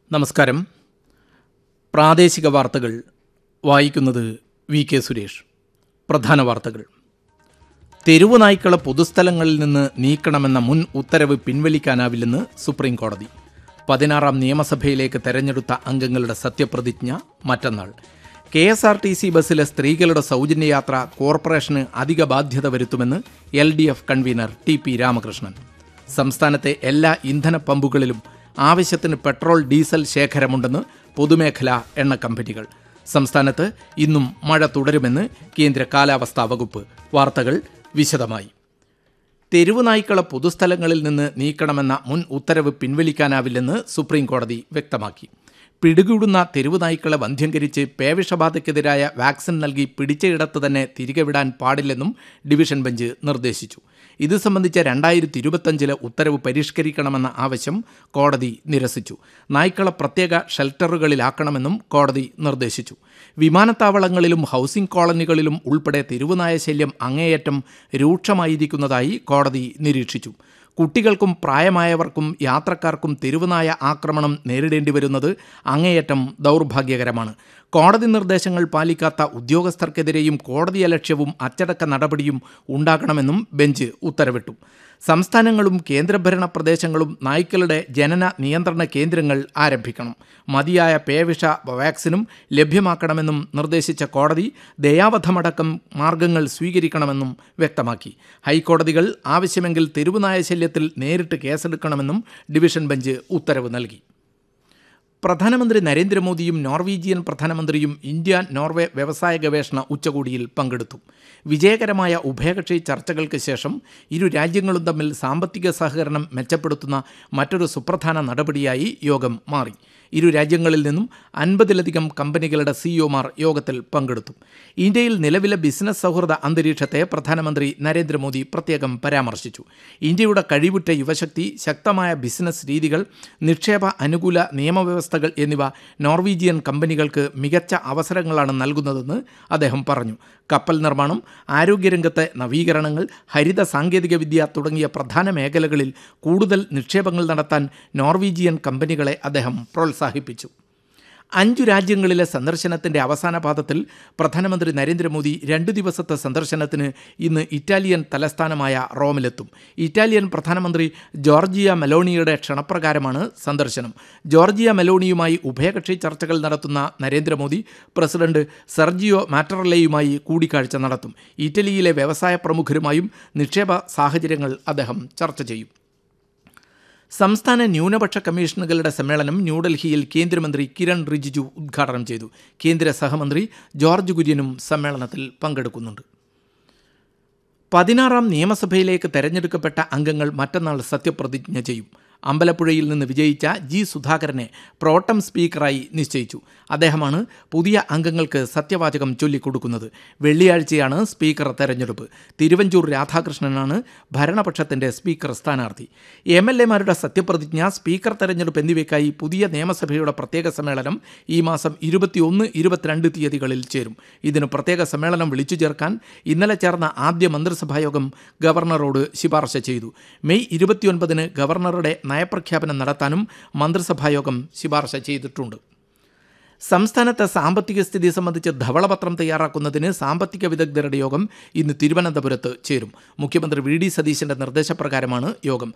നമസ്കാരം പ്രാദേശിക വാർത്തകൾ വായിക്കുന്നത് വി കെ സുരേഷ് പ്രധാന വാർത്തകൾ തെരുവു നായ്ക്കളെ പൊതുസ്ഥലങ്ങളിൽ നിന്ന് നീക്കണമെന്ന മുൻ ഉത്തരവ് പിൻവലിക്കാനാവില്ലെന്ന് സുപ്രീം കോടതി പതിനാറാം നിയമസഭയിലേക്ക് തെരഞ്ഞെടുത്ത അംഗങ്ങളുടെ സത്യപ്രതിജ്ഞ മറ്റന്നാൾ K S R T C ബസ്സിലെ സ്ത്രീകളുടെ സൗജന്യ യാത്ര കോർപ്പറേഷന് അധിക ബാധ്യത വരുത്തുമെന്ന് L D F convener T P Ramakrishnan സംസ്ഥാനത്തെ എല്ലാ ഇന്ധന പമ്പുകളിലും ആവശ്യത്തിന് പെട്രോൾ ഡീസൽ ശേഖരമുണ്ടെന്ന് പൊതുമേഖലാ എണ്ണ കമ്പനികൾ സംസ്ഥാനത്ത് ഇന്നും മഴ തുടരുമെന്ന് കേന്ദ്ര കാലാവസ്ഥാ വകുപ്പ് വാർത്തകൾ വിശദമായി തെരുവു നായ്ക്കളെ പൊതുസ്ഥലങ്ങളിൽ നിന്ന് നീക്കണമെന്ന മുൻ ഉത്തരവ് പിൻവലിക്കാനാവില്ലെന്ന് സുപ്രീം കോടതി വ്യക്തമാക്കി പിടികൂടുന്ന തെരുവു നായ്ക്കളെ വന്ധ്യംകരിച്ച് പേവിഷബാധയ്ക്കെതിരായ വാക്സിൻ നൽകി പിടിച്ചയിടത്ത് തന്നെ തിരികെ വിടാൻ പാടില്ലെന്നും ഡിവിഷൻ ബെഞ്ച് നിർദ്ദേശിച്ചു ഇത് സംബന്ധിച്ച രണ്ടായിരത്തി ഇരുപത്തഞ്ചിലെ ഉത്തരവ് പരിഷ്കരിക്കണമെന്ന ആവശ്യം കോടതി നിരസിച്ചു നായ്ക്കളെ പ്രത്യേക ഷെൽട്ടറുകളിലാക്കണമെന്നും കോടതി നിർദ്ദേശിച്ചു വിമാനത്താവളങ്ങളിലും ഹൗസിംഗ് കോളനികളിലും ഉൾപ്പെടെ തെരുവുനായ ശല്യം അങ്ങേയറ്റം രൂക്ഷമായിരിക്കുന്നതായി കോടതി നിരീക്ഷിച്ചു കുട്ടികൾക്കും പ്രായമായവർക്കും യാത്രക്കാർക്കും തെരുവുനായ ആക്രമണം നേരിടേണ്ടി വരുന്നത് അങ്ങേയറ്റം ദൗർഭാഗ്യകരമാണ് കോടതി നിർദ്ദേശങ്ങൾ പാലിക്കാത്ത ഉദ്യോഗസ്ഥർക്കെതിരെയും കോടതിയലക്ഷ്യവും അച്ചടക്ക നടപടിയും ഉണ്ടാകണമെന്നും ബെഞ്ച് ഉത്തരവിട്ടു സംസ്ഥാനങ്ങളും കേന്ദ്രഭരണ പ്രദേശങ്ങളും നായ്ക്കളുടെ ജനന നിയന്ത്രണ കേന്ദ്രങ്ങൾ ആരംഭിക്കണം മതിയായ പേവിഷ വാക്സിനും ലഭ്യമാക്കണമെന്നും നിർദ്ദേശിച്ച കോടതി ദയാവധമടക്കം മാർഗങ്ങൾ സ്വീകരിക്കണമെന്നും വ്യക്തമാക്കി ഹൈക്കോടതികൾ ആവശ്യമെങ്കിൽ തെരുവുനായ ശല്യത്തിൽ നേരിട്ട് കേസെടുക്കണമെന്നും ഡിവിഷൻ ബെഞ്ച് ഉത്തരവ് നൽകി പ്രധാനമന്ത്രി നരേന്ദ്രമോദിയും നോർവീജിയൻ പ്രധാനമന്ത്രിയും ഇന്ത്യ നോർവേ വ്യവസായ ഗവേഷണ ഉച്ചകോടിയിൽ പങ്കെടുത്തു വിജയകരമായ ഉഭയകക്ഷി ചർച്ചകൾക്ക് ശേഷം ഇരു രാജ്യങ്ങളും തമ്മിൽ സാമ്പത്തിക സഹകരണം മെച്ചപ്പെടുത്തുന്ന മറ്റൊരു സുപ്രധാന നടപടിയായി യോഗം മാറി ഇരു രാജ്യങ്ങളിൽ നിന്നും അൻപതിലധികം കമ്പനികളുടെ സിഇഒമാർ യോഗത്തിൽ പങ്കെടുത്തു ഇന്ത്യയിൽ നിലവിലെ ബിസിനസ് സൗഹൃദ അന്തരീക്ഷത്തെ പ്രധാനമന്ത്രി നരേന്ദ്രമോദി പ്രത്യേകം പരാമർശിച്ചു ഇന്ത്യയുടെ കഴിവുറ്റ യുവശക്തി ശക്തമായ ബിസിനസ് രീതികൾ നിക്ഷേപ അനുകൂല നിയമവ്യവസ്ഥകൾ എന്നിവ നോർവീജിയൻ കമ്പനികൾക്ക് മികച്ച അവസരങ്ങളാണ് നൽകുന്നതെന്ന് അദ്ദേഹം പറഞ്ഞു കപ്പൽ നിർമ്മാണം ആരോഗ്യരംഗത്തെ നവീകരണങ്ങൾ ഹരിത സാങ്കേതികവിദ്യ തുടങ്ങിയ പ്രധാന മേഖലകളിൽ കൂടുതൽ നിക്ഷേപങ്ങൾ നടത്താൻ നോർവീജിയൻ കമ്പനികളെ അദ്ദേഹം പ്രോത്സാഹിപ്പിച്ചു അഞ്ചു രാജ്യങ്ങളിലെ സന്ദർശനത്തിന്റെ അവസാന പാദത്തിൽ പ്രധാനമന്ത്രി നരേന്ദ്രമോദി രണ്ടു ദിവസത്തെ സന്ദർശനത്തിന് ഇന്ന് ഇറ്റാലിയൻ തലസ്ഥാനമായ റോമിലെത്തും ഇറ്റാലിയൻ പ്രധാനമന്ത്രി ജോർജിയ മെലോണിയുടെ ക്ഷണപ്രകാരമാണ് സന്ദർശനം ജോർജിയ മെലോണിയുമായി ഉഭയകക്ഷി ചർച്ചകൾ നടത്തുന്ന നരേന്ദ്രമോദി പ്രസിഡന്റ് സെർജിയോ മാറ്ററല്ലയുമായി കൂടിക്കാഴ്ച നടത്തും ഇറ്റലിയിലെ വ്യവസായ പ്രമുഖരുമായും നിക്ഷേപ സാഹചര്യങ്ങൾ അദ്ദേഹം ചർച്ച ചെയ്യും സംസ്ഥാന ന്യൂനപക്ഷ കമ്മീഷനുകളുടെ സമ്മേളനം ന്യൂഡൽഹിയിൽ കേന്ദ്രമന്ത്രി കിരൺ റിജിജു ഉദ്ഘാടനം ചെയ്തു കേന്ദ്ര സഹമന്ത്രി ജോർജ് കുര്യനും സമ്മേളനത്തിൽ പങ്കെടുക്കുന്നുണ്ട് പതിനാറാം നിയമസഭയിലേക്ക് തെരഞ്ഞെടുക്കപ്പെട്ട അംഗങ്ങൾ മറ്റന്നാൾ സത്യപ്രതിജ്ഞ ചെയ്യും അമ്പലപ്പുഴയിൽ നിന്ന് വിജയിച്ച ജി സുധാകരനെ പ്രോട്ടം സ്പീക്കറായി നിശ്ചയിച്ചു അദ്ദേഹമാണ് പുതിയ അംഗങ്ങൾക്ക് സത്യവാചകം ചൊല്ലിക്കൊടുക്കുന്നത് വെള്ളിയാഴ്ചയാണ് സ്പീക്കർ തെരഞ്ഞെടുപ്പ് തിരുവഞ്ചൂർ രാധാകൃഷ്ണനാണ് ഭരണപക്ഷത്തിന്റെ സ്പീക്കർ സ്ഥാനാർത്ഥി എം എൽ എമാരുടെ സത്യപ്രതിജ്ഞ സ്പീക്കർ തെരഞ്ഞെടുപ്പ് എന്നിവയ്ക്കായി പുതിയ നിയമസഭയുടെ പ്രത്യേക സമ്മേളനം ഈ മാസം ഇരുപത്തിയൊന്ന് ഇരുപത്തിരണ്ട് തീയതികളിൽ ചേരും ഇതിന് പ്രത്യേക സമ്മേളനം വിളിച്ചു ചേർക്കാൻ ഇന്നലെ ചേർന്ന ആദ്യ മന്ത്രിസഭായോഗം ഗവർണറോട് ശുപാർശ ചെയ്തു മെയ് ഇരുപത്തിയൊൻപതിന് ഗവർണറുടെ നയപ്രഖ്യാപനം നടത്താനും മന്ത്രിസഭായോഗം ശുപാർശ ചെയ്തിട്ടുണ്ട് സംസ്ഥാനത്തെ സാമ്പത്തിക സ്ഥിതി സംബന്ധിച്ച് ധവളപത്രം തയ്യാറാക്കുന്നതിന് സാമ്പത്തിക വിദഗ്ധരുടെ യോഗം ഇന്ന് തിരുവനന്തപുരത്ത് ചേരും മുഖ്യമന്ത്രി വി ഡി സതീശന്റെ നിർദ്ദേശപ്രകാരമാണ് യോഗം